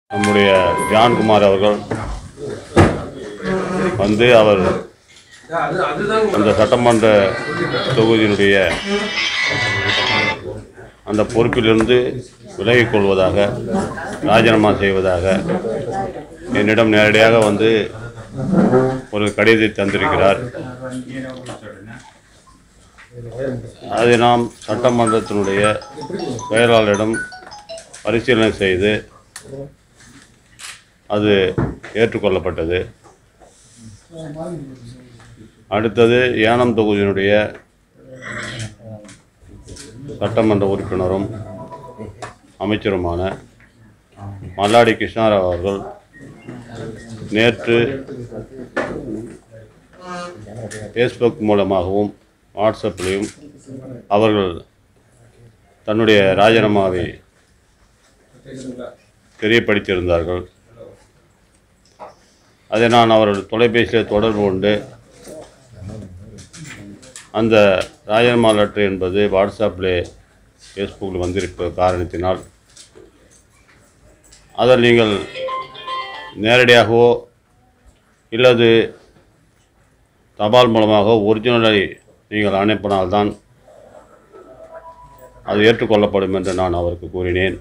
நம்முடைய ஜான்குமார் அவர்கள் வந்து அவர் அந்த சட்டமன்ற தொகுதியினுடைய அந்த பொறுப்பிலிருந்து விலகிக் கொள்வதாக ராஜினாமா செய்வதாக என்னிடம் நேரடியாக வந்து ஒரு கடிதத்தை தந்திருக்கிறார் அதை நாம் சட்டமன்றத்தினுடைய செயலாளரிடம் பரிசீலனை செய்து அது ஏற்றுக்கொள்ளப்பட்டது அடுத்தது ஏனம் தொகுதியினுடைய சட்டமன்ற உறுப்பினரும் அமைச்சருமான மல்லாடி கிருஷ்ணாராவ் அவர்கள் நேற்று ஃபேஸ்புக் மூலமாகவும் வாட்ஸ்அப்லேயும் அவர்கள் தன்னுடைய ராஜினாமாவை தெரியப்படுத்தியிருந்தார்கள் அதை நான் அவர்கள் தொலைபேசியில் தொடர்பு கொண்டு அந்த ராஜினாமா லெட்டர் என்பது வாட்ஸ்அப்பில் ஃபேஸ்புக்கில் வந்திருக்க காரணத்தினால் அதை நீங்கள் நேரடியாகவோ இல்லது தபால் மூலமாக ஒரிஜினலை நீங்கள் அனுப்பினால்தான் அது ஏற்றுக்கொள்ளப்படும் என்று நான் அவருக்கு கூறினேன்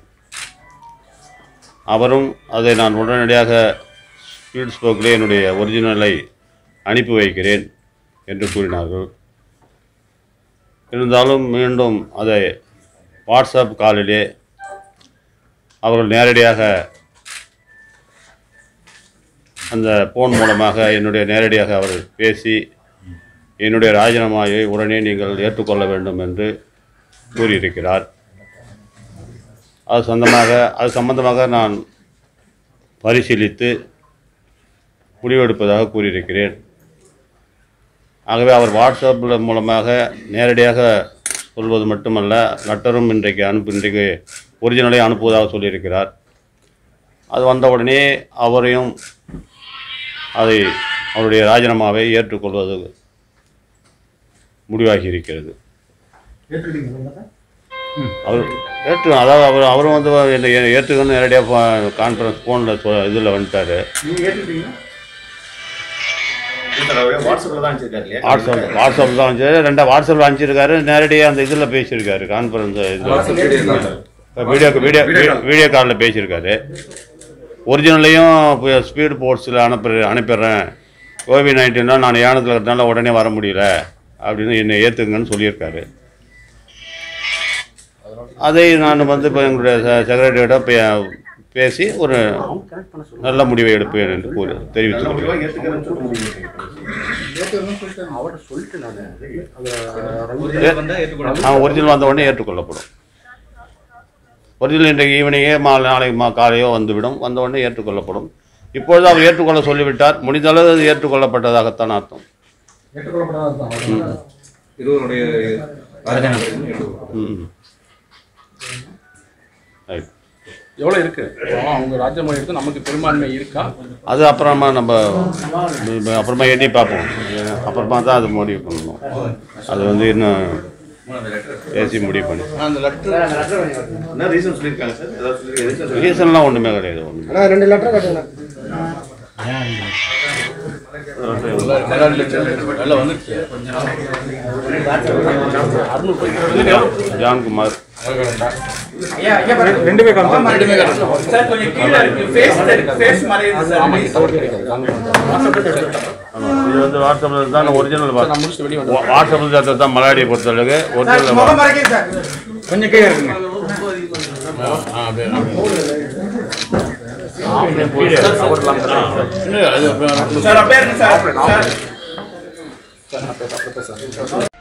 அவரும் அதை நான் உடனடியாக ஸ்பீட் ஸ்போக்கிலே என்னுடைய ஒரிஜினலை அனுப்பி வைக்கிறேன் என்று கூறினார்கள் இருந்தாலும் மீண்டும் அதை வாட்ஸ்அப் காலிலே அவர்கள் நேரடியாக அந்த ஃபோன் மூலமாக என்னுடைய நேரடியாக அவர் பேசி என்னுடைய ராஜினாமாவை உடனே நீங்கள் ஏற்றுக்கொள்ள வேண்டும் என்று கூறியிருக்கிறார் அது சொந்தமாக அது சம்பந்தமாக நான் பரிசீலித்து முடிவெடுப்பதாக கூறியிருக்கிறேன் ஆகவே அவர் வாட்ஸ்அப்பில் மூலமாக நேரடியாக சொல்வது மட்டுமல்ல லெட்டரும் இன்றைக்கு அனுப்பு இன்றைக்கு ஒரிஜினலை அனுப்புவதாக சொல்லியிருக்கிறார் அது வந்த உடனே அவரையும் அதை அவருடைய ராஜினாமாவை ஏற்றுக்கொள்வது முடிவாகி இருக்கிறது அவர் ஏற்று அதாவது அவர் அவரும் வந்து என்னை ஏ- ஏற்றுக்கன்னு நேரடியாக கான்ஃபரன்ஸ் ஃபோனில் சொ இதில் வந்துட்டார் வாட்ஸ்அப்ல தான் அனுப்பிச்சிருக்காரு இல்லையா வாட்ஸ்அப் வாட்ஸ்அப்பில் தான் வந்து ரெண்டா வாட்ஸ்அப்பில் அனுப்பிச்சிருக்காரு நேரடியாக அந்த இதில் பேசியிருக்காரு கான்ஃபரன்ஸ் இதில் வீடியோ வீடியோ வீடியோ காலில் பேசியிருக்காரு ஒரிஜினலையும் ஸ்பீடு போர்ட்ஸில் அனுப்பி அனுப்பிடுறேன் கோவிட் நைன்டீன்னா நான் யானத்தில் இருக்கிறதுனால உடனே வர முடியல அப்படின்னு என்னை ஏற்றுங்கன்னு சொல்லியிருக்காரு அதை நான் வந்து இப்போ எங்களுடைய செக்ரட்டரியோட பே பேசி ஒரு நல்ல முடிவை எடுப்பேன் என்று கூறி தெரிவித்துக் கொள்கிறேன் ஏத்துக்கிறேன்னு சொல்ல முடியும் அவர்கிட்ட சொல்லிட்டு நான் வந்தா ஏற்றுக்கொள்ள நான் ஒரிஜினல் வந்த உடனே ஏற்றுக்கொள்ளப்படும் ஒரிஜினல் இன்றைக்கு ஈவினிங்கே மாலை நாளைக்கு மா காலையோ வந்துவிடும் வந்த உடனே ஏற்றுக்கொள்ளப்படும் இப்பொழுது அவர் ஏற்றுக்கொள்ள சொல்லிவிட்டார் முடிந்தளவு அது ஏற்றுக்கொள்ளப்பட்டதாகத்தான் அர்த்தம் இருவருடைய ராஜினாமா ஏற்றுக்கொள்ள ம் ரைட் எவ்வளோ இருக்கு இப்போ அவங்க ராஜ்யமொழி எடுத்து நமக்கு பெரும்பான்மை இருக்கா அது அப்புறமா நம்ம நம்ம அப்புறமா எண்ணி பார்ப்போம் அப்புறமா தான் அது முடிவு பண்ணணும் அது வந்து இன்னும் பேசி முடிவு பண்ணி அந்த லெட்டர் என்ன ரீசன் சொல்லியிருக்காங்க சார் ஏதாவது சொல்லியிருக்காங்க ரீசன்லாம் ஒன்றுமே கிடையாது ஒன்றுமே அண்ணா ரெண்டு லெட்டர் கட்டுங்க நல்லா வந்துருச்சு அறுநூறு போய் ஜான்குமார் ரெண்டுமே காமிச்சு ரெண்டுமே கட்டணும் சார் கொஞ்சம் கீழே இருக்கு ஃபேஸ் ஃபேஸ் மாதிரி இருக்கு சார் ஆமாம் தவறு கிடைக்காது ஆமாம். இது வந்து வாட்ஸ்அப்பில் தான் ஒரிஜினல் நான் முடிச்சுட்டு வெளியே வந்து வாட்ஸ்அப்பில் சேர்த்தது தான் மலையாடியை பொறுத்தளவுக்கு ஒரிஜினல் முகம் மறைக்க சார் கொஞ்சம் கீழே இருக்குங்க ஆ அப்படியே அப்படியே போய் அவர்லாம் இல்லை அது சார் அப்படியே இருங்க சார் சார் சார் நான் பேச அப்புறம் பேசுகிறேன்